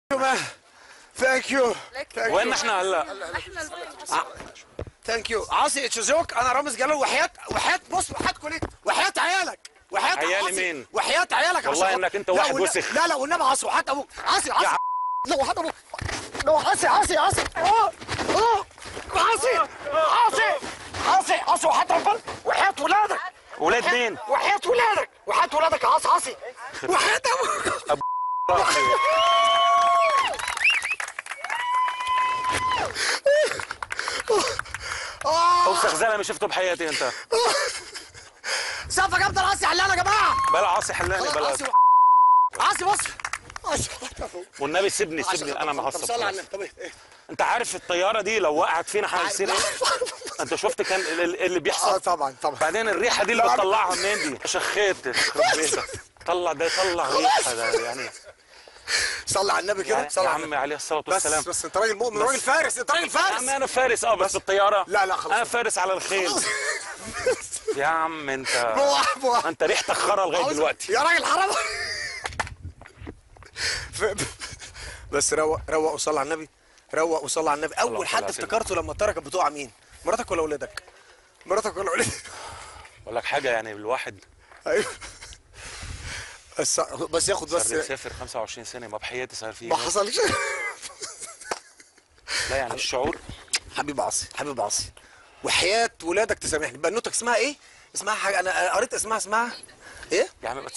man. Thank you. وين احنا هلا؟ احنا الفايز ثانك يو عاصي اتشوزوك انا رامز جلال وحياة وحياة بص وحياة كلية وحياة عيالك وحياة عيالي عاصي. مين؟ وحياة عيالك والله عشان- إنك أنت لا، واحد والن- وسخ. لا لا والنبي عاصي وحياة ابوك عاصي عاصي يا لا وحياة ابوك لو عاصي عاصي عاصي اه اه عاصي عاصي عاصي عاصي وحياة ربنا وحياة ولادك ولاد مين؟ وحياة ولادك وحياة ولادك يا عاصي عاصي وحياة ابوك اوسخ زلمه شفته بحياتي انت سقفة جامدة عاصي حلال يا جماعة بلا عاصي حلاني بلا عاصي عاصي بص عاصي والنبي سيبني سيبني انا ما طب صلي على هصب النبي طب ايه انت عارف الطياره دي لو وقعت فينا هنصير ايه؟ انت شفت كان ال- ال- اللي اه بيحصل طبعا طبعا بعدين الريحه دي اللي لا، بتطلعها منين دي؟ شخيت يخرب بيتك طلع ده يطلع ريحه ده يعني صلي على النبي كده يا صلي يا على النبي عمي عليه الصلاه بس والسلام بس انت راجل مؤمن راجل فارس انت راجل يا فارس عمي انا فارس اه بس الطياره لا، لا، خلاص. انا فارس على الخيل يا عم انت بوح بوح انت ريحتك خرا لغايه عاوز- دلوقتي يا راجل حرام ف- بس روق روق وصلي على النبي روق وصلي على النبي اللهم اول صل حد على سيدنا. افتكرته لما التركه بتقع مين مراتك ولا ولادك مراتك ولا ولادك اقول لك حاجه يعني الواحد ايوه بس بس ياخد بس صار يسافر 25 سنه ما بحياتي صار في ما حصلش لا يعني الشعور حبيب عاصي حبيب عاصي وحياة ولادك تسامحني بنوتك اسمها ايه؟ اسمها حاجة انا قريت اسمها اسمها ايه؟ يا عم